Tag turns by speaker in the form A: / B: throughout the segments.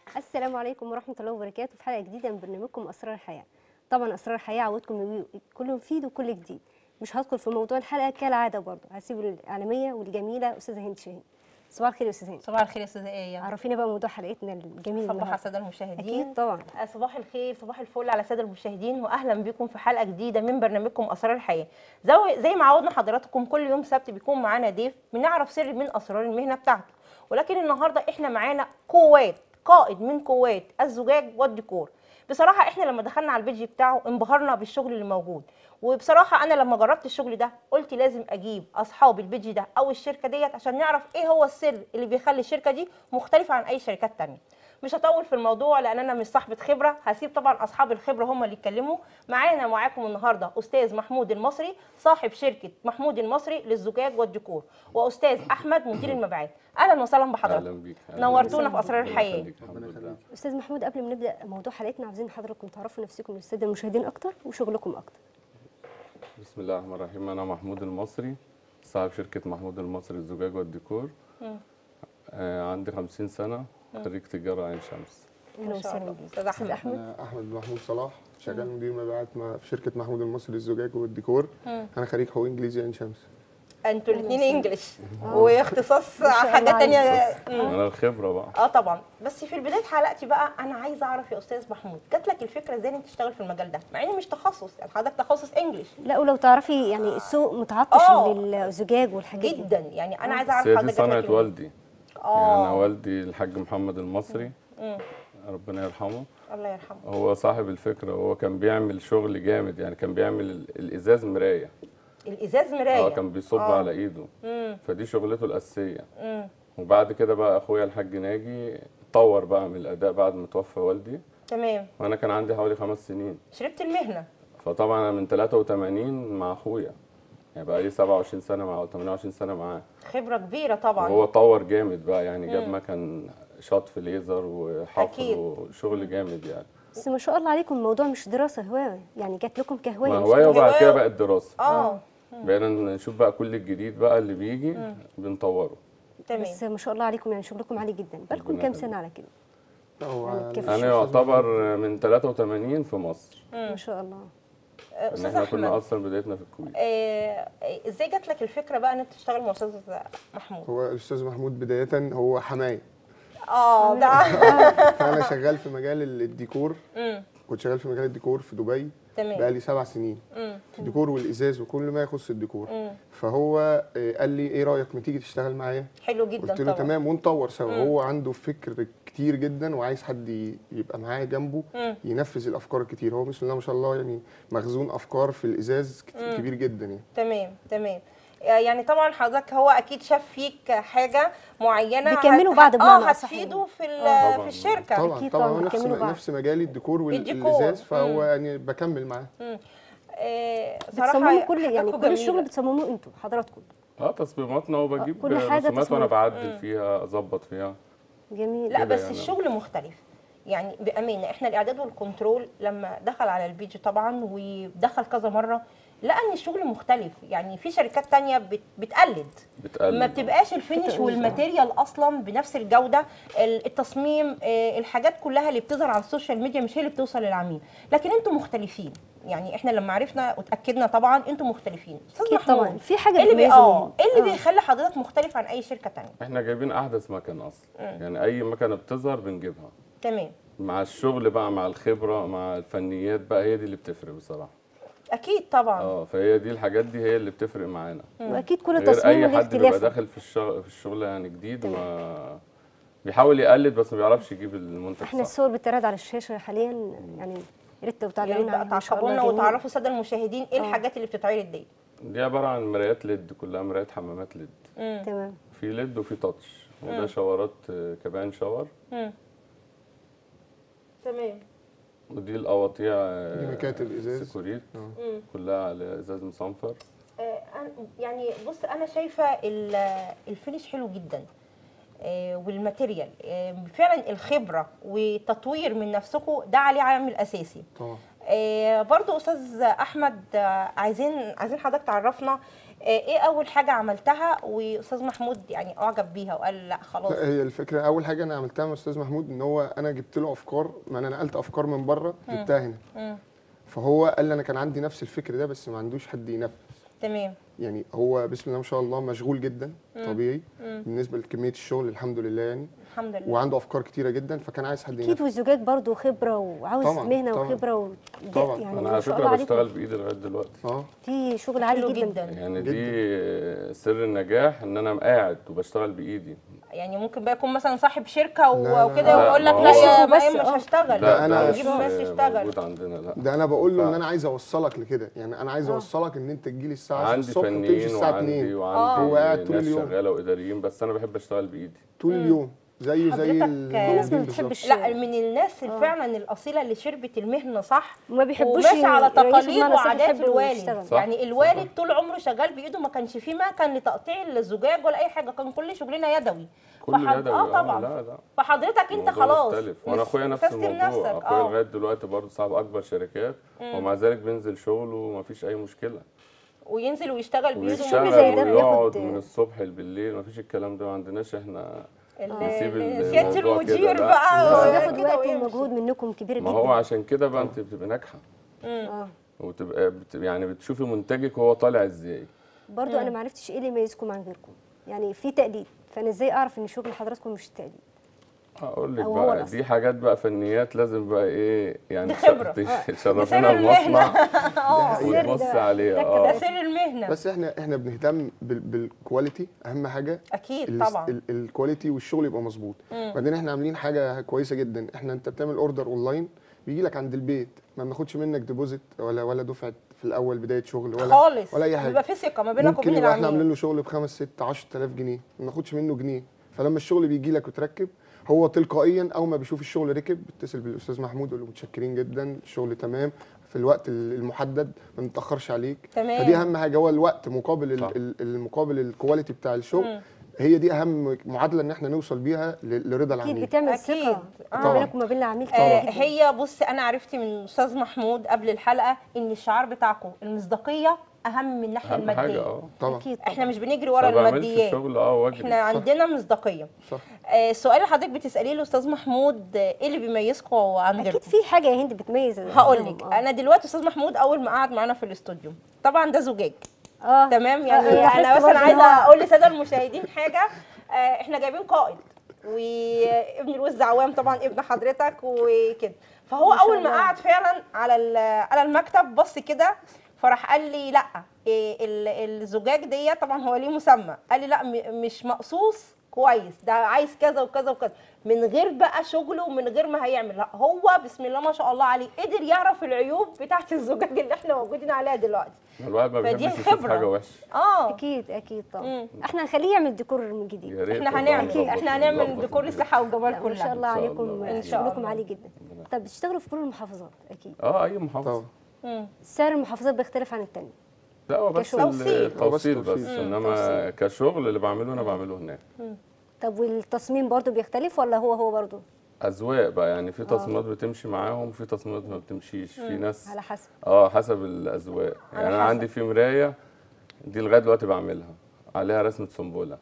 A: السلام عليكم ورحمة الله وبركاته في حلقة جديدة من برنامجكم أسرار الحياة طبعا أسرار الحياة عودكم كله مفيد وكل جديد مش هدخل في موضوع الحلقة كالعادة برضه هسيب الإعلامية والجميلة أستاذة هند شاهين صباح الخير يا أستاذة هند
B: صباح الخير يا استاذه ايه
A: عرفينا بقى موضوع حلقتنا الجميل
B: صباح على
A: النهاردة.
B: الساده المشاهدين
A: أكيد طبعا
B: آه، صباح الخير صباح الفل على الساده المشاهدين واهلا بكم في حلقه جديده من برنامجكم اسرار الحياه زي, زي ما عودنا حضراتكم كل يوم سبت بيكون معانا ضيف بنعرف سر من اسرار المهنه بتاعته ولكن النهارده احنا معانا قوات قائد من قوات الزجاج والديكور بصراحه احنا لما دخلنا على البيج بتاعه انبهرنا بالشغل اللي موجود وبصراحه انا لما جربت الشغل ده قلت لازم اجيب اصحاب البيج ده او الشركه ديت عشان نعرف ايه هو السر اللي بيخلي الشركه دي مختلفه عن اي شركات تانية مش هطول في الموضوع لان انا مش صاحبه خبره هسيب طبعا اصحاب الخبره هم اللي يتكلموا معانا معاكم النهارده استاذ محمود المصري صاحب شركه محمود المصري للزجاج والديكور واستاذ احمد مدير المبيعات اهلا وسهلا
C: اهلا
B: بحضرتك
C: بيك أهلاً
B: نورتونا
C: بيك.
B: في أسرار
C: ربنا
B: الحياة.
C: يخليك، الحمد لله
A: أستاذ محمود قبل ما نبدأ موضوع حلقتنا عاوزين حضراتكم تعرفوا نفسكم للسادة المشاهدين أكتر وشغلكم أكتر
C: بسم الله الرحمن الرحيم انا محمود المصري صاحب شركه محمود المصري الزجاج والديكور آه عندي 50 سنه خريج تجاره عين شمس
A: أهلا
B: ما شاء
A: وسهلا
B: الله.
A: بيك
B: أستاذ أحمد.
A: أحمد
D: انا احمد محمود صلاح شغال مدير مبيعات مع- في شركه محمود المصري للزجاج والديكور انا خريج حقوق انجليزي عين شمس
B: انتوا الاثنين انجلش واختصاص
A: ما شاء
B: حاجه
A: الله
B: تانية
C: انا الخبره بقى
B: اه طبعا بس في بدايه حلقتي بقى انا عايزه اعرف يا استاذ محمود جات لك الفكره ازاي انك تشتغل في المجال ده مع اني مش تخصص يعني حضرتك تخصص انجلش
A: لا ولو تعرفي يعني السوق متعطش
B: آه.
A: للزجاج والحاجات دي
B: جدا يعني انا عايزه
C: بس
B: اعرف
C: هي دي
B: حضرتك جات لك
C: صنعه
B: الموضوع.
C: والدي يعني انا والدي الحاج محمد المصري ربنا يرحمه
B: الله يرحمه
C: هو صاحب الفكره وهو كان بيعمل شغل جامد يعني كان بيعمل ال- الازاز مرايه
B: الازاز مرايه
C: اه كان بيصب
B: آه.
C: على ايده
B: مم.
C: فدي شغلته الاساسيه
B: مم.
C: وبعد كده بقى اخويا الحاج ناجي طور بقى من الاداء بعد ما توفى والدي
B: تمام
C: وانا كان عندي حوالي خمس سنين
B: شربت المهنه
C: فطبعا انا من 83 مع اخويا يعني بقى لي 27 سنه مع 28 سنه معاه
B: خبره كبيره طبعا
C: وهو طور جامد بقى يعني جاب مكن شطف ليزر وحفر
B: أكيد.
C: وشغل جامد يعني
A: بس ما شاء الله عليكم الموضوع مش دراسة هواية يعني جات لكم كهواية
C: ما
A: مش
C: هوايه وبعد
B: هواية.
C: كده بقت دراسه
B: اه
C: بقينا نشوف بقى كل الجديد بقى اللي بيجي بنطوره
B: تمام
A: بس ما شاء الله عليكم يعني شغلكم عالي جدا بالكم
C: ربنا
A: كام
C: يخليك.
A: سنة على كده
D: هو
A: يعني كيف
C: انا
D: أستاذ
C: يعتبر من 83 في مصر
A: ما شاء الله
B: آه،
C: ان
B: استاذ
C: احنا كنا
B: احمد
C: اصلا بدايتنا في الكويت
B: آه، آه، ازاي جات لك الفكره بقى ان انت تشتغل مع استاذ محمود
D: هو الاستاذ محمود بدايه هو حمايه
B: اه ده
D: فانا شغال في مجال ال- الديكور
B: مم.
D: كنت شغال في مجال الديكور في دبي
B: تمام.
D: بقالي سبع سنين
B: مم.
D: الديكور والازاز وكل ما يخص الديكور
B: مم.
D: فهو آه، قال لي ايه رايك ما تيجي تشتغل معايا
B: حلو جدا
D: قلت له
B: طبعا
D: تمام ونطور سوا هو عنده فكر كتير جدا وعايز حد ي- يبقى معاه جنبه
B: مم.
D: ينفذ الافكار الكتير هو بسم الله ما شاء الله يعني مخزون افكار في الازاز كت- كبير جدا يعني
B: تمام تمام يعني طبعا حضرتك هو اكيد شاف فيك حاجه معينه
A: بيكملوا
B: هت-
A: بعض بمعنى
B: اه
A: أصح
B: هتفيده
A: يعني.
B: في ال-
C: طبعاً.
B: في الشركه
D: طبعا
A: أكيد
D: طبعا
A: طبعاً
D: هو نفس
A: بيكملوا بعض.
D: نفس مجالي الديكور
B: الديكور.
D: والازاز فهو يعني بكمل معاه
B: آه
A: بتصمموا كل يعني
B: حاجاتكم
A: كل الشغل
B: جميلة.
A: بتصمموه انتوا حضراتكم
C: اه تصميماتنا وبجيب
A: كل حاجة
C: رسومات وانا
A: تصميم.
C: بعدل فيها اظبط فيها
A: جميل
B: لا
C: كده
B: بس
C: يعني.
B: الشغل مختلف يعني بامانه احنا الاعداد والكنترول لما دخل على البيج طبعا ودخل كذا مره لقى ان الشغل مختلف يعني في شركات تانية بت- بتقلد
C: بتقلد
B: ما بتبقاش الفينش والماتيريال اصلا بنفس الجوده ال- التصميم آه، الحاجات كلها اللي بتظهر على السوشيال ميديا مش هي اللي بتوصل للعميل لكن انتم مختلفين يعني احنا لما عرفنا وتاكدنا طبعا انتم مختلفين استاذ
A: أكيد
B: محمود،
A: طبعا. في حاجة
B: ايه اللي بي-
A: بتميزه
B: اه
A: منهم؟
B: ايه اللي
A: آه.
B: بيخلي حضرتك مختلف عن اي شركه تانية
C: احنا جايبين احدث مكنه اصلا يعني اي مكنه بتظهر بنجيبها
B: تمام
C: مع الشغل بقى مع الخبره مع الفنيات بقى هي دي اللي بتفرق بصراحه
B: اكيد طبعا
C: اه فهي دي الحاجات دي هي اللي بتفرق معانا
A: واكيد كل
C: غير
A: تصميم
C: اي
A: له
C: حد بيبقى
A: اختلاف
C: داخل في الشغل في الشغل يعني جديد ما بيحاول يقلد بس ما بيعرفش يجيب المنتج
A: احنا
C: صح
A: الصور بترد على الشاشه حاليا يعني يا ريت لو
B: يعني
A: تعلمونا
B: بقى
A: عليها ما شاء
B: تعقبونا
A: الله جميل.
B: وتعرفوا الساده المشاهدين ايه الحاجات اللي بتتعرض دي
C: دي عباره عن مرايات ليد كلها مرايات حمامات ليد
A: تمام
C: في ليد وفي تاتش وده شاورات آه، كبان شاور
B: تمام
C: ودي القواطيع آه،
D: دي مكاتب إزاز.
C: سيكوريت
D: آه.
C: كلها على ازاز مصنفر
B: آه، أنا- يعني بص انا شايفه ال- الفينش حلو جدا آه، والماتيريال آه، فعلا الخبره وتطوير من نفسكم ده عليه عامل اساسي
D: طبعا
B: آه، برضو استاذ احمد آه، عايزين عايزين حضرتك تعرفنا آه، ايه اول حاجه عملتها واستاذ محمود يعني اعجب بيها وقال لا خلاص
D: لا هي الفكره اول حاجه انا عملتها مع استاذ محمود ان هو انا جبت له افكار ما انا نقلت افكار من بره جبتها هنا
B: مم.
D: فهو قال لي انا كان عندي نفس الفكر ده بس ما عندوش حد ينفذ
B: تمام
D: يعني هو بسم الله ما شاء الله مشغول جدا طبيعي بالنسبه لكميه الشغل الحمد لله يعني
B: الحمد لله
D: وعنده افكار كتيره جدا فكان عايز حد
A: اكيد
D: ينفذ
A: والزجاج برضو خبره وعاوز
D: طبعاً،
A: مهنه
D: طبعاً.
A: وخبره و...
D: طبعاً.
A: يعني
C: انا
A: ما
C: على
A: شاء
C: فكره
A: الله عليكم
C: بشتغل بايدي لغايه دلوقتي
D: اه
A: في شغل
B: حلو
A: عالي جدا,
B: جدا
C: يعني
D: جداً.
C: دي سر النجاح ان انا قاعد وبشتغل بايدي
B: يعني ممكن بقى يكون مثلا صاحب شركه
D: لا،
B: و- وكده
C: لا،
B: ويقول لك
C: ما
B: لا
C: هو-
B: يا ما
A: بس،
B: مش
A: آه.
B: هشتغل
D: لا، أنا
C: ده
B: نجيب
C: مش
B: ناس تشتغل
C: موجود عندنا لا
D: ده انا بقول له ان
C: ف-
D: انا عايز اوصلك لكده يعني انا عايز اوصلك ان انت تجيلي الساعه 10
C: عندي
D: الصبح وتمشي
C: فنيين
D: الساعه
C: وعندي
D: 2
C: وعندي
D: هو قاعد طول
C: ناس
D: اليوم.
C: شغاله واداريين بس انا بحب اشتغل بايدي
D: طول اليوم زيه زي
B: حضرتك-
D: ال-
B: في ناس
A: ما
D: بالظبط.
A: بتحبش
B: لا من الناس اللي فعلا الاصيله اللي شربت المهنه صح
A: وما بيحبوش
B: وماشي على
A: يريحوا
B: تقاليد
A: بمعنى صح،
B: وعادات
A: يحبوا
B: الوالد
A: يشتغل.
C: صح.
B: يعني الوالد طول عمره شغال بايده ما كانش فيه مكن لتقطيع الزجاج ولا اي حاجه كان كل شغلنا يدوي
C: كله
B: فحض-
C: يدوي
B: اه طبعا
C: لا لا
B: فحضرتك انت
C: الموضوع
B: خلاص
C: مختلف وانا
B: مش-
C: اخويا نفس
B: مسستم
C: الموضوع
B: نفسك
C: اخويا
B: اه
C: لغايه دلوقتي برضه صاحب اكبر شركات ومع ذلك بينزل شغله ومفيش اي مشكله
B: وينزل ويشتغل بايده
C: ويشتغل
A: زي ده
C: ويقعد
A: بياخد-
C: من الصبح بالليل مفيش الكلام ده ما عندناش احنا
B: ال-
C: نسيب
B: ال-
C: الموضوع
B: سياده
C: كده،
B: المدير
C: لا.
B: بقى
A: بس
B: و-
A: بياخد
B: كده
A: وقت
B: ويمشي.
A: ومجهود منكم كبير جدا
C: ما هو عشان كده بقى انت بتبقى ناجحه
A: اه
C: وتبقى بت... يعني بتشوفي منتجك وهو طالع ازاي
A: برضو انا ما عرفتش ايه اللي يميزكم عن غيركم يعني في تقليد فانا ازاي اعرف ان شغل حضراتكم مش تقليد
C: هقول لك
A: أو هو
C: بقى
A: الأصل.
C: دي حاجات بقى فنيات لازم بقى ايه يعني
B: دي خبرة.
C: تش-
B: آه.
C: تشرفينا
B: دي سر المهنة.
C: المصنع
B: اه
A: السر
C: وتبص
A: ده-
C: عليه
A: ده
C: اه
B: ده سر المهنه
D: بس احنا احنا بنهتم بال- بالكواليتي اهم حاجه
B: اكيد
D: ال-
B: طبعا
D: ال- الكواليتي والشغل يبقى مظبوط بعدين احنا عاملين حاجه كويسه جدا احنا انت بتعمل اوردر اونلاين بيجي لك عند البيت ما بناخدش منك ديبوزيت ولا ولا دفعه في الاول بدايه شغل ولا
B: خالص
D: ولا اي حاجه
B: بيبقى في ثقه ما بينك
D: ممكن
B: وبين
D: يبقى احنا
B: العميل
D: عاملين له شغل بخمس ست 10000 جنيه ما بناخدش منه جنيه فلما الشغل بيجي لك وتركب هو تلقائيا اول ما بيشوف الشغل ركب بيتصل بالاستاذ محمود يقول له متشكرين جدا الشغل تمام في الوقت المحدد ما نتاخرش عليك
B: تمام.
D: فدي اهم حاجه هو الوقت مقابل
C: صح.
D: ال- ال- المقابل الكواليتي بتاع الشغل هي دي اهم معادله ان احنا نوصل بيها ل- لرضا
A: اكيد
D: العميل
A: بتعمل
B: أكيد.
A: ثقه
B: آه.
A: ما بينك وما بين العميل
B: آه
A: كتير جدا
B: هي بص انا عرفت من استاذ محمود قبل الحلقه ان الشعار بتاعكم المصداقيه اهم من الناحيه
C: اهم حاجه
B: الماديه
C: اه
D: طبعا
A: اكيد
B: احنا
A: طبعا
B: مش بنجري
C: ما
B: ورا
C: بعملش
B: الماديات
C: شغل اه واجري
B: احنا عندنا مصداقيه
D: صح
B: آه السؤال اللي حضرتك بتساليه لاستاذ محمود آه، ايه اللي بيميزكم عن غيركم
A: اكيد في حاجه يا هند بتميز
B: هقول
A: عندهم،
B: لك
A: آه.
B: انا دلوقتي استاذ محمود اول ما قعد معانا في الاستوديو طبعا ده زجاج
A: اه
B: تمام يعني
A: آه، لاحظت
B: انا
A: برضه
B: مثلا
A: إن
B: عايزه
A: هو-
B: اقول للساده المشاهدين حاجه آه، احنا جايبين قائد وابن الوز عوام طبعا ابن حضرتك وكده فهو
A: ما شاء
B: اول ما
A: الله.
B: قعد فعلا على ال- على المكتب بص كده فراح قال لي لا إيه ال- الزجاج دي طبعا هو ليه مسمى قال لي لا م- مش مقصوص كويس ده عايز كذا وكذا وكذا من غير بقى شغله ومن غير ما هيعمل لا هو بسم الله ما شاء الله عليه قدر يعرف العيوب بتاعت الزجاج اللي احنا موجودين عليها دلوقتي
C: الواحد ما
B: فدي
C: بيحبش يشوف
B: الخبرة.
C: حاجه وحشه
B: اه
A: اكيد اكيد طبعا
B: مم.
A: احنا هنخليه يعمل ديكور من جديد
C: يا ريت
B: احنا
C: والله
B: هنعمل
C: نظبط-
B: احنا هنعمل
C: نظبط
B: ديكور
C: الدنيا.
B: الصحه والجمال
A: لا ما شاء
B: كلها
A: الله
C: إن شاء
A: عليكم
C: الله.
B: إن شاء
A: شغلكم
B: الله.
A: عالي جدا طب بتشتغلوا في كل المحافظات اكيد
C: اه اي محافظه
D: طبعا
B: مم.
A: سعر المحافظات بيختلف عن التانية
C: لا هو بس
A: كشغل.
B: توصيل.
C: التوصيل
D: هو
C: بس
D: بس توصيل.
C: انما كشغل اللي بعمله انا بعمله هناك
A: طب والتصميم برضو بيختلف ولا هو هو برضو
C: اذواق بقى يعني في تصميمات بتمشي معاهم وفي تصميمات ما بتمشيش في ناس
A: على حسب
C: اه حسب الاذواق
B: على
C: يعني انا
B: حسب.
C: عندي في مرايه دي لغايه دلوقتي بعملها عليها رسمه سنبله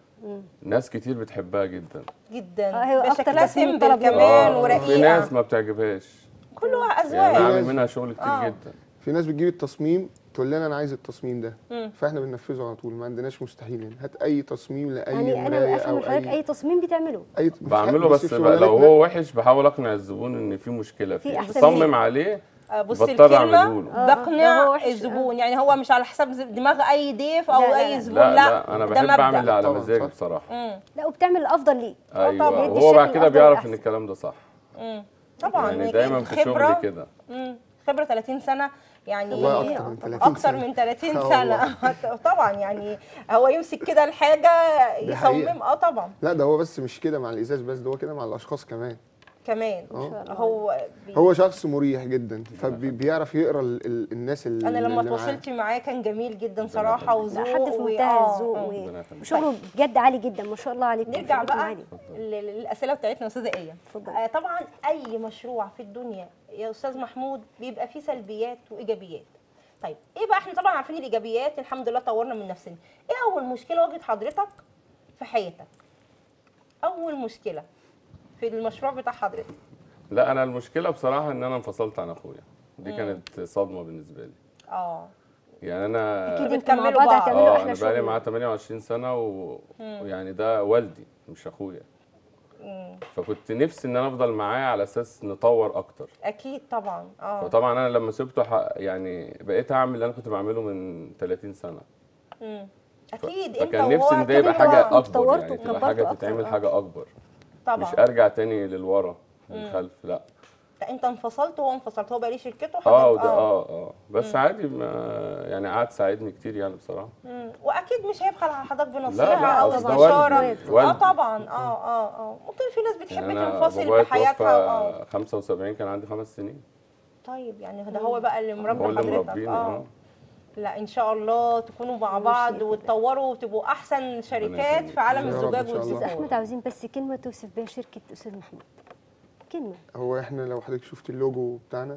C: ناس كتير بتحبها جدا
B: جدا
A: آه، هي
B: بس
A: أكتر
B: شكلها
A: تصميم
B: سيمبل
A: طلب منه.
B: كمان
C: آه،
B: ورقيقه
C: في ناس ما بتعجبهاش
B: كله
C: يعني انا
B: اذواق
C: عامل
D: ناس-
C: منها شغل كتير
B: آه.
C: جدا
D: في ناس بتجيب التصميم تقول لنا انا عايز التصميم ده
B: مم.
D: فاحنا بننفذه على طول ما عندناش مستحيل يعني هات اي تصميم لاي
A: يعني انا
D: مرايه
A: افهم
D: او
A: من حضرتك
D: اي
A: اي تصميم بتعمله
D: اي مش
C: بعمله
D: عارف،
C: بس
D: في
C: بقى لو
D: شغلانتنا
C: هو وحش بحاول اقنع الزبون ان في مشكله فيه
A: أحسن
C: بصمم
A: ليه.
C: عليه
B: آه، بص
C: بضطر
B: الكلمه
C: أعمله له.
A: آه، ده
B: بقنع
A: هو وحش،
B: الزبون يعني هو مش على حساب دماغ اي ضيف او
A: لا، لا،
B: اي
A: لا.
B: زبون
C: لا
B: لا,
C: لا انا
B: ده
C: بحب
B: مبدأ.
C: اعمل اللي على
D: طبعاً،
C: مزاجي
D: صح.
C: بصراحه
B: مم.
A: لا وبتعمل الافضل ليه
C: ايوه
B: طبعاً.
A: بيدي
C: وهو
A: الشكل
C: بعد كده
A: الأفضل
C: بيعرف
A: والأحسن.
C: ان الكلام ده صح
B: مم. طبعا
C: يعني
B: هي
C: دايما في
B: خبرة-
C: شغلي كده
B: مم. خبره 30 سنه يعني
D: والله أكتر من 30
B: اكتر
D: سنة.
B: من 30
D: آه
B: سنه طبعا يعني هو يمسك كده الحاجه
D: دي حقيقة.
B: يصمم اه طبعا
D: لا ده هو بس مش كده مع الازاز بس ده هو كده مع الاشخاص كمان
B: كمان
D: آه.
B: هو بي...
D: هو شخص مريح جدا فبيعرف يقرا ال ال الناس اللي
B: انا لما
D: اللي معاه.
B: تواصلت معاه كان جميل جدا صراحه
C: يخليك.
B: وذوق
A: لا حد في
B: و-
A: منتهى
B: آه،
A: الذوق
B: آه.
A: و-
C: ربنا يخليك.
A: وشغله بجد عالي جدا ما شاء الله عليكم
B: نرجع
A: شغلكم
B: بقى
A: عالي.
B: لل- للاسئله بتاعتنا يا استاذه ايه
A: اتفضل.
B: آه طبعا اي مشروع في الدنيا يا استاذ محمود بيبقى فيه سلبيات وايجابيات طيب ايه بقى احنا طبعا عارفين الايجابيات الحمد لله طورنا من نفسنا ايه اول مشكله واجهت حضرتك في حياتك اول مشكله في المشروع بتاع حضرتك
C: لا انا المشكله بصراحه ان انا انفصلت عن اخويا دي كانت صدمه بالنسبه لي
B: اه
C: يعني انا
A: اكيد انتوا مع
B: بتكملوا
A: بعض
B: بعض.
A: هتعملوا
C: اه
A: احلى
C: انا بقالي
A: شغل
C: معاه 28 سنه و... ويعني ده والدي مش اخويا
B: مم.
C: فكنت نفسي ان انا افضل معاه على اساس نطور اكتر
B: اكيد طبعا اه
C: فطبعا انا لما سبته ح... يعني بقيت اعمل اللي انا كنت بعمله من 30 سنه
B: مم. اكيد انت
C: فكان
B: وهو
C: نفسي ان ده يبقى
B: أكيد
C: حاجه
B: هو-
C: اكبر
A: طورته
C: يعني تبقى
A: وكبرته
C: حاجه
A: أكتر،
C: تتعمل
A: آه.
C: حاجه اكبر
B: طبعا
C: مش ارجع تاني للورا للخلف لا
B: لا انت انفصلت وهو انفصلت هو بقى ليه شركته
C: اه
B: وحضرتك-
C: وده اه اه بس عادي ما يعني قعد ساعدني كتير يعني بصراحه
B: مم. واكيد مش هيبخل على حضرتك
C: لا،
B: بنصيحه
C: لا،
B: او
C: أصل ده
B: استشاره
C: والدي،
B: اه
C: والدي.
B: طبعا اه اه اه ممكن في ناس بتحب
C: يعني انا
B: تنفصل
C: بابايا
B: بحياتها اه
C: توفى 75 كان عندي خمس سنين
B: طيب يعني ده هو بقى اللي مربي
C: هو اللي
B: حضرتك
C: مربيني
B: اه
C: اه
B: لا ان شاء الله تكونوا مع بعض وتطوروا وتبقوا احسن شركات
C: يخليك.
B: في عالم
D: يا رب
B: الزجاج
D: إن شاء الله.
A: استاذ
B: والديكور
A: احمد عاوزين بس كلمه توصف بيها شركه استاذ محمود كلمه
D: هو احنا لو حضرتك شفت اللوجو بتاعنا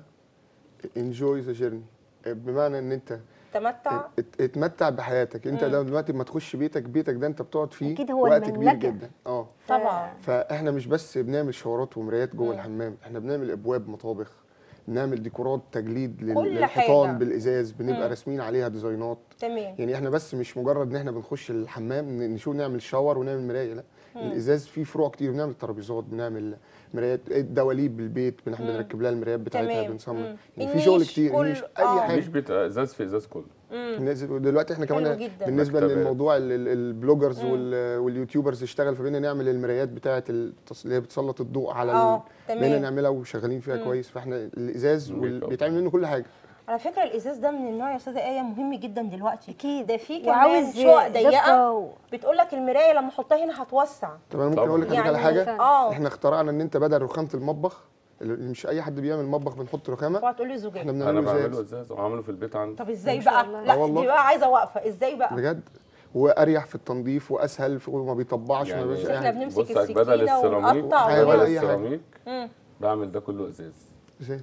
D: انجوي ذا جيرني بمعنى ان انت
B: تمتع
D: ات- اتمتع بحياتك انت لو دلوقتي ما تخش بيتك بيتك ده انت بتقعد فيه
A: أكيد هو
D: وقت كبير
A: المملكة.
D: جدا اه
B: طبعا
D: فاحنا مش بس بنعمل شوارات ومرايات جوه الحمام احنا بنعمل ابواب مطابخ بنعمل ديكورات تجليد لل-
B: كل
D: للحيطان
B: حاجة.
D: بالازاز بنبقى راسمين عليها ديزاينات
B: تمام
D: يعني احنا بس مش مجرد ان احنا بنخش الحمام ن- نشوف نعمل شاور ونعمل مرايه لا الازاز فيه فروع كتير بنعمل ترابيزات بنعمل مرايات دواليب بالبيت بن- احنا بنركب لها المرايات بتاعتها
B: تمام.
D: بنصمم
B: مم.
D: يعني في شغل
B: النيش
D: كتير
B: كل-
D: النيش
B: آه.
D: اي حاجه
C: مش بت... ازاز في ازاز كله
D: الناس- دلوقتي احنا
B: حلو
D: كمان
B: جدا.
D: بالنسبه
C: مكتبات.
D: للموضوع ال- ال- البلوجرز وال- واليوتيوبرز اشتغل فبقينا نعمل المرايات بتاعه التص- اللي هي بتسلط الضوء على
B: آه،
D: ال-
B: تمام.
D: بقينا نعملها وشغالين فيها كويس فاحنا الازاز
C: ميك
D: وال-
C: اب.
D: بيتعمل منه كل حاجه
B: على فكره الازاز ده من النوع يا استاذه ايه مهم جدا دلوقتي
A: اكيد
B: ده في كمان
A: وعاوز
B: شقق ضيقه
A: دقة و-
B: بتقول لك المرايه لما احطها هنا هتوسع
D: طب انا ممكن
C: طبعا.
D: اقول لك على
B: يعني
D: حاجه
A: فعلا.
B: اه
D: احنا اخترعنا ان انت بدل رخامه المطبخ اللي مش اي حد بيعمل مطبخ بنحط رخامه
B: اوعى تقول لي زجاج
D: احنا
C: انا
D: بنعمله
C: بعمله
D: ازاز
C: ازاز وعامله في البيت عندي
B: طب ازاي
A: ما شاء
B: بقى
A: الله.
B: لا
D: آه والله.
B: دي بقى عايزه واقفه ازاي بقى
D: بجد واريح في التنظيف واسهل في- وما بيطبعش وما
C: يعني
D: بيعملش
B: بس
D: اي
B: احنا
D: حاجه
B: بنمسك
C: بص بدل
B: السكينه
C: السيراميك
B: ونقطع
D: أيوة،
C: بدل
D: ولا
B: وكده.
D: أي حاجة.
C: السيراميك
B: مم.
C: بعمل ده كله ازاز
D: ازاز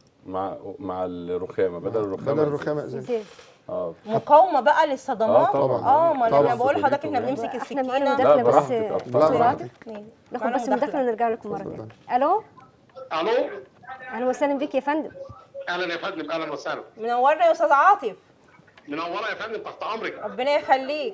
C: مع مع الرخامه بدل الرخامه
D: بدل الرخامه ازاز
A: ازاز
C: اه
B: مقاومه بقى للصدمات
C: آه، طبعا.
B: اه ما
D: طبعا.
B: انا بقول لحضرتك احنا
C: طبعا.
B: بنمسك
A: احنا معانا
B: السكينه
A: مداخله
C: لا،
A: بس
C: براحتك،
A: استاذ
C: براحتك.
A: عاطف
B: ماشي.
A: ناخد
B: معانا
A: بس مداخله ونرجع لكم مره
D: اتفضل.
A: ثانيه الو
E: الو
A: اهلا وسهلا بك يا فندم
E: اهلا يا فندم اهلا وسهلا
B: منورنا يا استاذ عاطف
E: منوره يا فندم تحت امرك
B: ربنا يخليك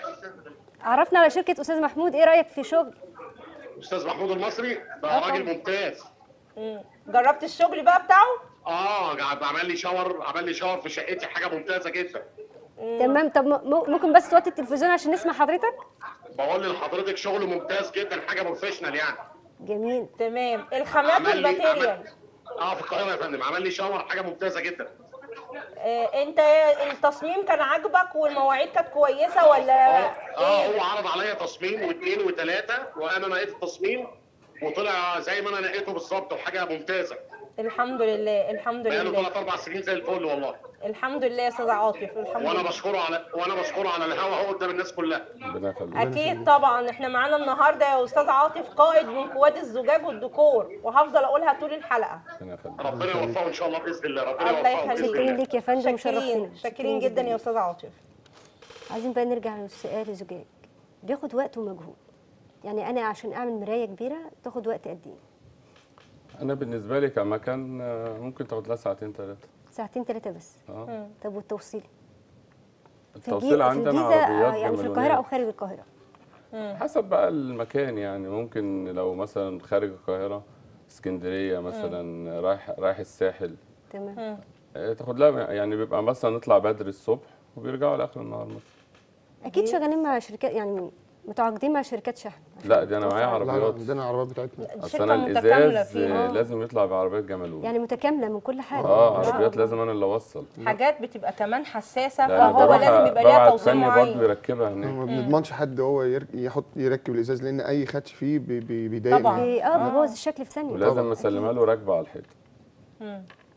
A: عرفنا على شركه استاذ محمود ايه رايك في شغل
E: استاذ محمود المصري
A: آه
E: ده
A: طبعا.
E: راجل ممتاز
B: مم. جربت الشغل بقى بتاعه
E: اه قاعد عمل لي شاور عمل لي شاور في شقتي حاجه ممتازه جدا
A: تمام طب م- ممكن بس توطي التلفزيون عشان نسمع حضرتك
E: بقول لحضرتك شغل ممتاز جدا حاجه بروفيشنال يعني
A: جميل
B: تمام الخامات
E: عمل لي
B: والماتيريال
E: عمل- اه في القاهره يا فندم عمل لي شاور حاجه ممتازه جدا
B: آه انت التصميم كان عاجبك والمواعيد كانت كويسه ولا
E: اه اه
B: ايه
E: هو عرض عليا تصميم واثنين وثلاثه وانا نقيت التصميم وطلع زي ما انا نقيته بالظبط وحاجه ممتازه
B: الحمد لله الحمد
E: بقاله
B: لله
E: ثلاث اربع سنين زي الفل والله
B: الحمد لله يا استاذ عاطف الحمد
E: وانا
B: لله
E: بشكره على وانا بشكره على الهوا اهو قدام الناس كلها
C: ربنا يخليك
B: اكيد طبعا احنا معانا النهارده يا استاذ عاطف قائد من قواد الزجاج والديكور وهفضل اقولها طول الحلقه
C: ربنا يخليك
E: ربنا يوفقه ان شاء الله باذن الله ربنا
B: الله
E: يوفقه باذن
B: يخليك.
A: شاكرين
E: الله
A: ليك يا فندم
B: شاكرين
A: وشرفتنا
B: شاكرين جدا يا استاذ عاطف
A: عايزين بقى نرجع للسؤال الزجاج بياخد وقت ومجهود يعني انا عشان اعمل مرايه كبيره تاخد وقت قد ايه
C: انا بالنسبه لي كمكان آه، ممكن تاخد لها ساعتين ثلاثه
A: ساعتين ثلاثه بس
C: اه
A: طب والتوصيل في
C: التوصيل
A: الجي- في
C: عندنا
A: الجيزه آه،
C: عربيات
A: يعني في
C: جمالونية.
A: القاهره او خارج القاهره
C: حسب بقى المكان يعني ممكن لو مثلا خارج القاهره اسكندريه مثلا رايح رايح الساحل
A: تمام
C: آه، تاخد لها يعني بيبقى مثلا نطلع بدري الصبح وبيرجعوا لاخر النهار مثلا
A: اكيد شغالين مع شركات يعني متعاقدين مع شركات شحن
C: لا دي انا معايا
D: لا لا
C: عربيات
D: عندنا العربيات بتاعتنا
C: اصل
B: شركة
C: انا
B: متكاملة
C: الازاز
B: فيها.
C: آه، لازم يطلع بعربيات جمالون
A: يعني متكامله من كل حاجه
C: اه
A: ما شاء
C: عربيات
A: الله.
C: لازم انا اللي اوصل
B: حاجات بتبقى كمان حساسه
C: لان
B: فهو
C: بروح
B: لازم يبقى ليها
C: ببعت
B: توصيل
C: فني برضه
B: معين
C: يركبها هناك
D: ما بنضمنش حد هو ير- يحط يركب الازاز لان اي خدش فيه بي- بي- بيضايقنا
B: طبعا.
A: بي- اه بيبوظ الشكل في ثانيه
C: ولازم
D: طبعا.
C: اسلمها له راكبه على الحيطه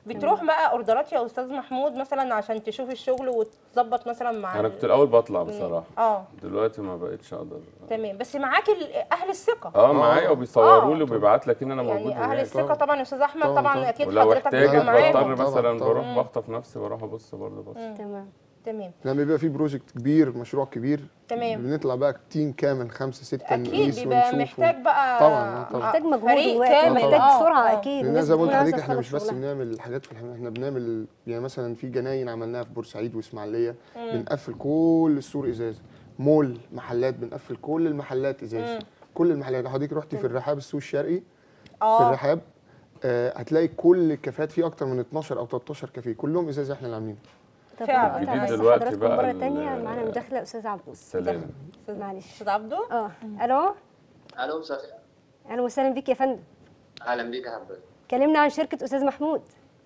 B: بتروح بقى اوردرات يا استاذ محمود مثلا عشان تشوف الشغل وتظبط مثلا مع
C: انا
B: ال-
C: كنت الاول بطلع بصراحه
B: اه
C: دلوقتي ما بقتش اقدر
B: تمام بس معاك ال- اهل الثقه
C: اه معايا
B: آه.
C: وبيصوروا لي وبيبعت لك ان انا موجود
B: يعني اهل
C: هناك
B: الثقه طبعا يا استاذ احمد
D: طبعاً،
B: طبعا
D: طبعاً.
B: اكيد
C: ولو
B: حضرتك
C: احتاجت
B: بتبقى معاهم
C: بضطر
D: طبعاً،
C: مثلا
D: طبعاً.
C: بروح بخطف نفسي بروح ابص برضه بص
A: تمام
B: تمام
D: لما بيبقى في بروجكت كبير مشروع كبير
B: تمام.
D: بنطلع بقى تيم كامل خمسه سته
B: اكيد
D: نقيس
B: بيبقى
D: ونشوف
B: محتاج بقى
D: طبعاً، طبعاً.
A: محتاج مجهود
B: فريق
A: ووقت
B: كامل.
A: محتاج
B: آه،
A: سرعه
B: آه.
A: اكيد
D: لان
A: الناس
D: زي ما
A: بتكون
D: قلت
A: عايزة
D: لحضرتك احنا
A: تخلص
D: مش بس
A: شغلها.
D: بنعمل حاجات في الحمام احنا بنعمل يعني مثلا في جناين عملناها في بورسعيد واسماعيليه بنقفل كل السور ازاز مول محلات بنقفل كل المحلات ازاز كل المحلات حضرتك رحتي في الرحاب السوق الشرقي في
B: اه
D: الرحاب آه هتلاقي كل الكافيهات فيه اكتر من 12 او 13 كافيه كلهم ازاز احنا اللي عاملينه
A: طب
B: فعلاً.
A: هنقطع
C: جديد
A: بس
C: دلوقتي
A: حضراتكم
C: بقى
A: مره
C: ال-
A: تانية معانا مداخله استاذ عبود
C: السلام
A: معلش
B: استاذ عبده
A: اه الو
F: الو مساء الخير
A: اهلا وسهلا بيك يا فندم
F: اهلا بيك يا حبيبي
A: كلمنا عن شركه استاذ محمود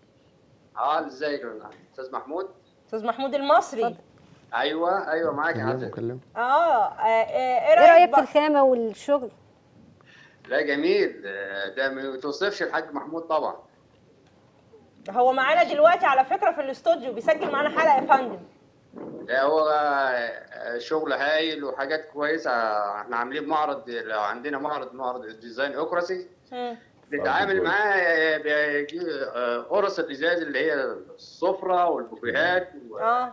F: اه ازيك يا جماعة؟ استاذ محمود
B: استاذ محمود المصري
A: اتفضل.
F: ايوه ايوه معاك يا
D: كلمه
F: حبيبي
D: كلمه
B: اه آه، ايه
A: ايه رايك في
B: بقى؟
A: الخامه والشغل
F: لا جميل آه، ده ما توصفش الحاج محمود طبعا
B: هو معانا دلوقتي على فكره في الاستوديو بيسجل معانا حلقه يا فندم
F: لا هو آه، شغل هايل وحاجات كويسه احنا عاملين معرض لو عندنا معرض معرض ديزاين اوكراسي
B: مم.
F: بنتعامل
C: كويس.
F: معاه آه، بيجي آه، قرص الازاز اللي هي السفره والبوفيهات و-
B: اه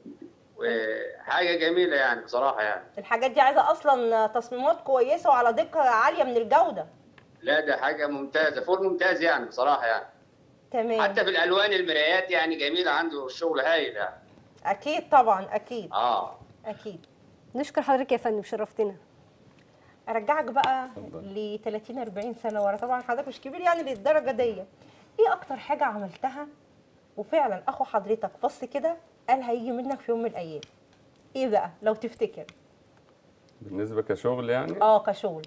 F: وحاجه جميله يعني بصراحه يعني
B: الحاجات دي عايزه اصلا تصميمات كويسه وعلى دقه عاليه من الجوده
F: لا ده حاجه ممتازه فوق ممتاز يعني بصراحه يعني
B: تمام
F: حتى في الالوان المرايات يعني جميله عنده الشغل هايل يعني
B: اكيد طبعا اكيد
F: اه
B: اكيد
A: نشكر حضرتك يا فندم شرفتنا
B: ارجعك بقى
C: اتفضل.
B: ل 30 40 سنه ورا طبعا حضرتك مش كبير يعني للدرجه دي ايه اكتر حاجه عملتها وفعلا اخو حضرتك بص كده قال هيجي منك في يوم من الايام ايه بقى لو تفتكر
C: بالنسبه كشغل يعني
B: اه كشغل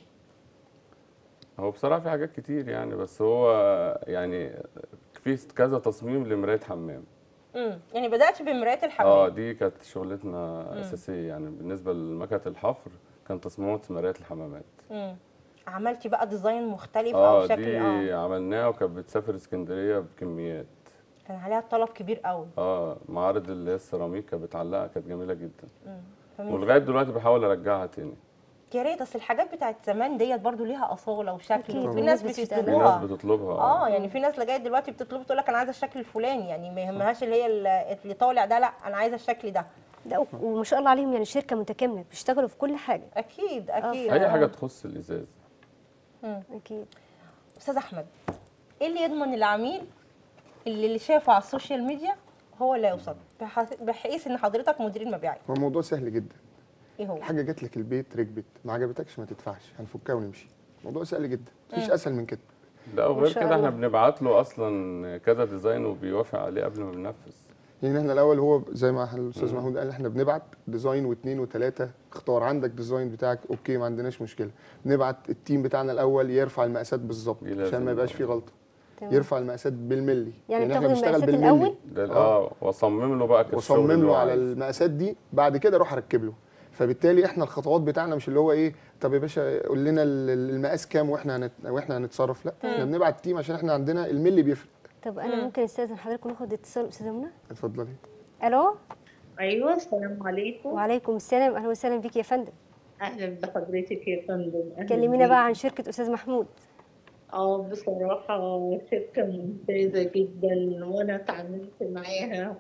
C: هو بصراحه في حاجات كتير يعني بس هو يعني في كذا تصميم لمرايه حمام
B: امم يعني بدات بمرايه الحمام
C: اه دي كانت شغلتنا اساسيه يعني بالنسبه لمكنه الحفر كان تصميمات مرايات الحمامات
B: امم عملتي بقى ديزاين مختلف
C: اه
B: او شكل
C: دي
B: اه
C: عملناها وكانت بتسافر اسكندريه بكميات
B: كان عليها طلب كبير قوي
C: اه معارض اللي هي السيراميك كانت بتعلقها كانت جميله جدا
B: فمن
C: ولغايه دلوقتي بحاول ارجعها تاني
B: يا ريت اصل الحاجات بتاعت زمان ديت برضو ليها اصاله وشكل
A: أكيد،
B: وفي
A: والناس
B: ناس
A: بتشتغل.
C: في ناس
B: بتطلبوها
C: بتطلبها
B: اه يعني في ناس لغايه دلوقتي بتطلب تقول لك انا عايزه الشكل الفلاني يعني ما يهمهاش اللي هي ال- اللي طالع ده لا انا عايزه الشكل ده
A: لا و- وما شاء الله عليهم يعني شركه متكامله بيشتغلوا في كل حاجه
B: اكيد اكيد
C: اي حاجه
B: آه.
C: تخص الازاز
A: اكيد
B: استاذ احمد ايه اللي يضمن العميل اللي اللي شافه على السوشيال ميديا هو اللي يوصل بح- بحيث ان حضرتك مدير المبيعات
D: هو الموضوع سهل جدا
B: ايه هو
D: الحاجه جات لك البيت ركبت ما عجبتكش ما تدفعش هنفكها ونمشي الموضوع سهل جدا مفيش اسهل من كده
C: لا
A: ما
C: وغير
A: شاء
C: كده احنا
A: الله.
C: بنبعت له اصلا كذا ديزاين وبيوافق عليه قبل ما بننفذ
D: يعني احنا الاول هو زي ما الاستاذ محمود قال احنا بنبعت ديزاين واثنين وثلاثه اختار عندك ديزاين بتاعك اوكي ما عندناش مشكله بنبعت التيم بتاعنا الاول يرفع المقاسات بالظبط
C: دي لازم
D: عشان ما يبقاش
C: طبعاً.
D: فيه غلطه
A: تمام.
D: يرفع المقاسات بالملي
A: يعني
D: احنا
A: بتاخد
D: بنشتغل
A: المقاسات
D: بالملي
A: الأول؟
C: ده اه واصمم له بقى كالشغل
D: واصمم
C: اللي هو
D: له على
C: عايزه.
D: المقاسات دي بعد كده اروح اركب له فبالتالي احنا الخطوات بتاعنا مش اللي هو ايه طب يا باشا قول لنا ال- ال- المقاس كام واحنا هنت... واحنا هنتصرف لا احنا بنبعت تيم عشان احنا عندنا الملي بيفرق
A: طب انا ممكن استاذن حضرتك وناخد اتصال استاذه منى
D: اتفضلي
A: الو
G: ايوه السلام عليكم
A: وعليكم السلام اهلا وسهلا بيك يا فندم
G: اهلا بحضرتك يا فندم أهلاً
A: كلمينا
G: بيك.
A: بقى عن شركه استاذ محمود
G: اه بصراحه شركه ممتازه جدا وانا اتعاملت معاها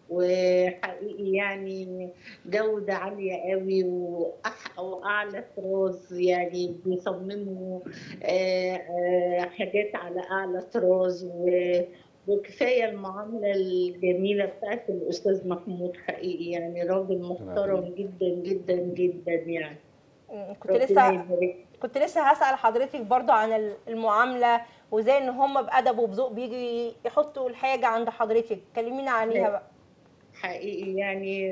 G: وحقيقي يعني جودة عالية قوي وأح- وأعلى طراز يعني بيصمموا آه، آه، حاجات على أعلى طراز و- وكفاية المعاملة الجميلة بتاعت الأستاذ محمود حقيقي يعني راجل محترم جدا جدا جدا يعني
B: مم، كنت
G: ربنا
B: لسه
G: يبارك
B: كنت لسه هسأل حضرتك برضو عن ال- المعاملة وزي ان هم بأدب وبذوق بيجي يحطوا الحاجة عند حضرتك كلمينا عليها بقى
G: حقيقي يعني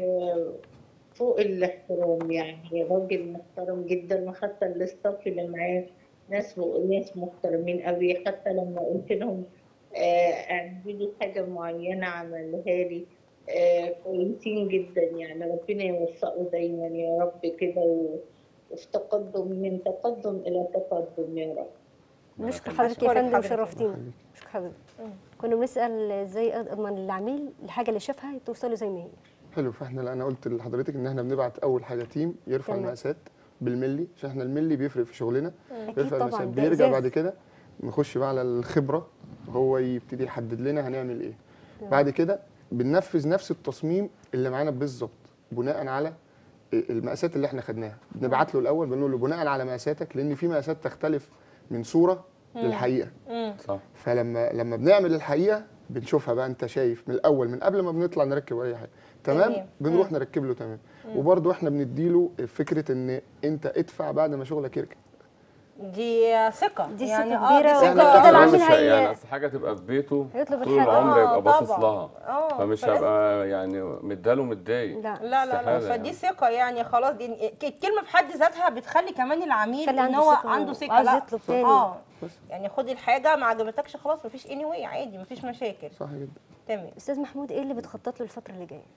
G: فوق الاحترام يعني راجل محترم جدا وحتى الاستاف اللي معاه ناس ناس محترمين قوي حتى لما قلت لهم آه، اعملوا لي حاجه معينه عملها لي آه، كويسين جدا يعني ربنا يوفقه دايما يا رب كده و- وفي تقدم من تقدم الى تقدم يا رب
A: نشكر
C: يخليك.
A: حضرتك يا
B: أشكرك
A: فندم
B: حضرتك.
A: وشرفتينا نشكر حضرتك كنا بنسال ازاي اضمن للعميل الحاجه اللي شافها توصله زي ما هي
D: حلو فاحنا لا، انا قلت لحضرتك ان احنا بنبعت اول حاجه تيم يرفع
A: تمام.
D: المقاسات بالملي عشان احنا الملي بيفرق في شغلنا
A: اكيد
D: بيرفع
A: طبعا
D: المقاسات
A: ده
D: بيرجع
A: إزاز.
D: بعد كده نخش بقى على الخبره هو يبتدي يحدد لنا هنعمل ايه بعد كده بننفذ نفس التصميم اللي معانا بالظبط بناء على المقاسات اللي احنا خدناها بنبعت له الاول بنقول له بناء على مقاساتك لان في مقاسات تختلف من صوره للحقيقه
C: صح
D: فلما لما بنعمل الحقيقه بنشوفها بقى انت شايف من الاول من قبل ما بنطلع نركب اي حاجه تمام
B: تمام.
D: بنروح نركب له تمام وبرده احنا بنديله فكره ان انت ادفع بعد ما شغلك يركب
B: دي ثقه
A: دي
B: يعني
A: ثقة
B: اه
A: كبيرة
B: دي
D: وكده
B: ثقه
A: كده
C: أنا
A: العميل
C: مش
A: هي-
C: يعني اصل حاجه تبقى في بيته
A: هيطلب
C: طول
A: الحاجة.
C: العمر
B: آه،
C: يبقى باصص
B: طبعاً.
C: لها
B: اه
C: فمش
B: فلازم-
C: هبقى يعني مداله متضايق
A: لا
B: لا لا لا
C: استحالة
B: فدي
C: يعني.
B: ثقه يعني خلاص دي الكلمه في حد ذاتها بتخلي كمان العميل
A: خلي
B: ان
A: عنده
B: هو
A: ثقة
B: عنده ثقه
A: وعاوز
B: لا
A: يطلب تاني.
B: اه
D: بس.
B: يعني خد الحاجه ما عجبتكش خلاص مفيش اني واي عادي مفيش مشاكل
D: صح جدا
B: تمام
A: استاذ محمود ايه اللي بتخطط له الفتره اللي جايه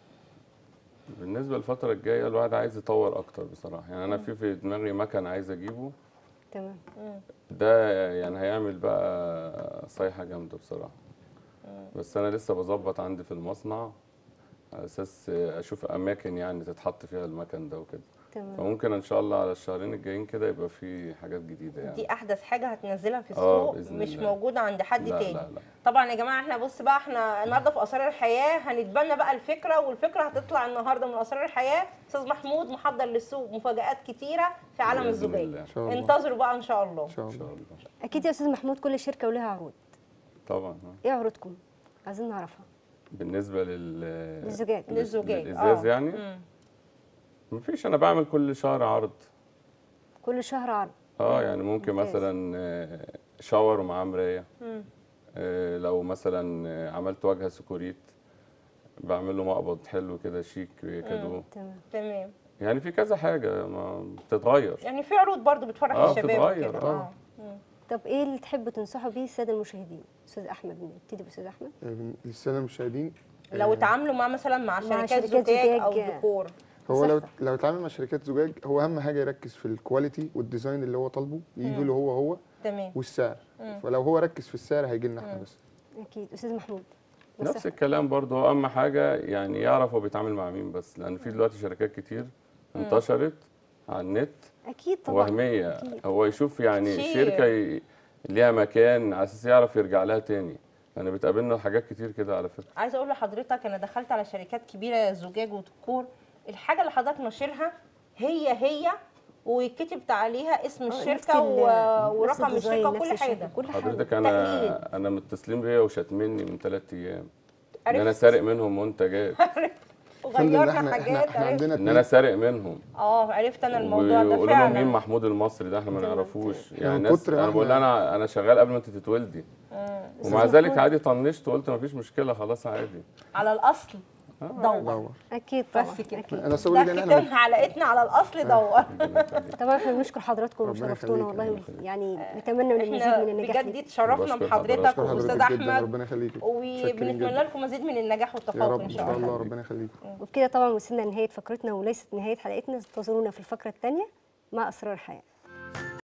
C: بالنسبه للفتره الجايه الواحد عايز يطور اكتر بصراحه يعني انا في في دماغي مكن عايز اجيبه
A: تمام
C: ده يعني هيعمل بقى صيحه جامده بصراحه بس انا لسه بظبط عندي في المصنع على اساس اشوف اماكن يعني تتحط فيها المكن ده وكده
A: تمام
C: فممكن ان شاء الله على الشهرين الجايين كده يبقى في حاجات جديده يعني
B: دي احدث حاجه هتنزلها في
C: آه،
B: السوق
C: بإذن
B: مش
C: الله.
B: موجوده عند حد
C: لا
B: تاني
C: لا لا
B: طبعا يا جماعه احنا بص بقى احنا النهارده في اسرار الحياه هنتبنى بقى الفكره والفكره هتطلع النهارده من اسرار الحياه استاذ محمود محضر للسوق مفاجات كتيره في عالم
C: بإذن
B: الزجاج
C: الله.
D: ان شاء الله
B: انتظروا بقى ان شاء الله
D: ان شاء
C: ان
D: الله
C: شاء الله
A: اكيد يا استاذ محمود كل شركه ولها عروض
C: طبعا آه.
A: ايه عروضكم عايزين نعرفها
C: بالنسبه لل
A: للزجاج
B: للزجاج
C: للازاز
B: آه.
C: يعني
B: مم.
C: مفيش انا بعمل كل شهر عرض
A: كل شهر عرض
C: اه يعني ممكن
A: ممتاز.
C: مثلا آه، شاور ومعاه مرايه
B: مم.
C: آه، لو مثلا آه، عملت واجهه سكوريت بعمل له مقبض حلو كده شيك كادو
A: تمام
B: تمام
C: يعني في كذا حاجه ما بتتغير
B: يعني في عروض برضو بتفرح
C: آه،
B: الشباب
C: بتتغير،
B: وكده
C: آه.
B: مم.
A: طب ايه اللي تحبوا تنصحوا بيه الساده المشاهدين استاذ احمد نبتدي باستاذ احمد
D: للساده المشاهدين
B: لو
D: آه،
B: اتعاملوا مع مثلا مع
A: مع
B: شركات
A: شركات
B: زجاج او
A: زجاج.
B: ديكور
D: هو لو
A: صح.
D: لو اتعامل مع شركات زجاج هو اهم حاجه يركز في الكواليتي والديزاين اللي هو طالبه يجي له هو هو
B: تمام
D: والسعر
B: مم.
D: فلو هو ركز في السعر هيجي لنا احنا بس
A: اكيد استاذ محمود
C: نفس
A: نصيحتك.
C: الكلام برضه هو اهم حاجه يعني يعرف هو بيتعامل مع مين بس لان في دلوقتي شركات كتير انتشرت على النت
A: اكيد طبعا
C: وهميه
A: أكيد.
C: هو يشوف يعني
B: كتير.
C: شركه ي- ليها مكان على اساس يعرف يرجع لها تاني يعني بتقابلنا حاجات كتير كده على فكره
B: عايزه اقول لحضرتك انا دخلت على شركات كبيره زجاج وديكور الحاجه اللي حضرتك ناشرها هي هي ويتكتب عليها اسم
A: آه، نفس
B: الشركه
A: ال-
B: و-
A: نفس
B: ورقم
A: الديزاين،
B: الشركه
A: نفس
B: وكل
A: الشكل،
B: حاجه
A: كل حاجه
C: حضرتك
B: تقليد.
C: انا انا متصلين بيا وشاتمني من ثلاث ايام ان انا
B: عرفت
C: سارق منهم منتجات
D: الحمد لله
B: وغيرنا
D: احنا
B: حاجات
D: احنا, احنا
B: عرفت
D: عندنا
C: ان انا
D: اتنين
C: سارق منهم
B: اه عرفت انا الموضوع ده
C: ويقولوا لهم مين
B: فعلا
C: محمود المصري ده احنا ما
A: تمام.
C: نعرفوش
D: من
C: يعني الناس
D: كتر ما
C: انا بقول
D: احنا-
C: لها انا انا شغال قبل ما انت تتولدي
B: مم.
C: ومع
A: أستاذ
C: ذلك
A: محمود.
C: عادي طنشت وقلت ما فيش مشكله خلاص عادي
B: على الاصل
C: آه،
B: دور
D: دور
A: اكيد طبعا
B: بس كده.
A: اكيد
D: انا سوري
B: ده
D: لان
B: ختام
D: احنا
B: حلقتنا على الاصل دور
C: ربنا يخليك.
A: طبعا احنا بنشكر حضراتكم
D: ربنا
A: وشرفتونا
D: يخليك،
A: والله
C: ربنا يخليك.
A: يعني نتمنى ان المزيد
B: احنا
A: من النجاح
B: بجد
A: ليك.
B: اتشرفنا
C: بشكر
B: بحضرتك
C: حضرتك.
D: بشكر
B: واستاذ
D: حضرتك جدا
B: احمد
D: ربنا يخليك شاكرين
B: وبنتمنى
D: جدا.
B: لكم مزيد من النجاح
D: يا
B: والتفوق
D: رب
B: ان
D: ان
B: شاء
D: شاء
B: الله
D: الله ربنا يخليك
A: وبكده طبعا وصلنا لنهايه فقرتنا وليست نهايه حلقتنا انتظرونا في الفقره الثانيه مع اسرار الحياه